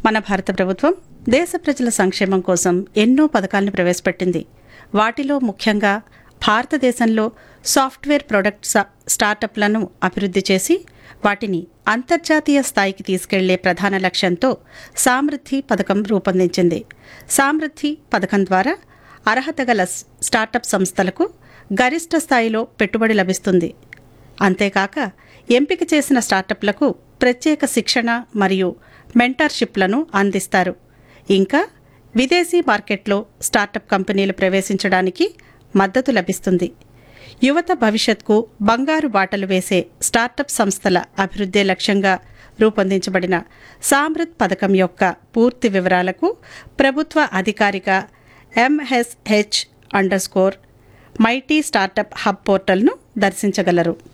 మన భారత ప్రభుత్వం దేశ ప్రజల సంక్షేమం కోసం ఎన్నో పథకాలను ప్రవేశపెట్టింది వాటిలో ముఖ్యంగా భారతదేశంలో సాఫ్ట్వేర్ ప్రొడక్ట్ స- స్టార్టప్లను అభివృద్ధి చేసి వాటిని అంతర్జాతీయ స్థాయికి తీసుకెళ్లే ప్రధాన లక్ష్యంతో సామృద్ధి పథకం రూపొందించింది సామృద్ధి పథకం ద్వారా అర్హత గల స్- స్టార్టప్ సంస్థలకు గరిష్ట స్థాయిలో పెట్టుబడి లభిస్తుంది అంతేకాక ఎంపిక చేసిన స్టార్టప్లకు ప్రత్యేక శిక్షణ మరియు మెంటర్షిప్లను అందిస్తారు ఇంకా విదేశీ మార్కెట్లో స్టార్టప్ కంపెనీలు ప్రవేశించడానికి మద్దతు లభిస్తుంది యువత భవిష్యత్కు బంగారు బాటలు వేసే స్టార్టప్ సంస్థల అభివృద్ధి లక్ష్యంగా రూపొందించబడిన సామృత్ పథకం యొక్క పూర్తి వివరాలకు ప్రభుత్వ అధికారిక MSH underscore mighty startup hub పోర్టల్ను దర్శించగలరు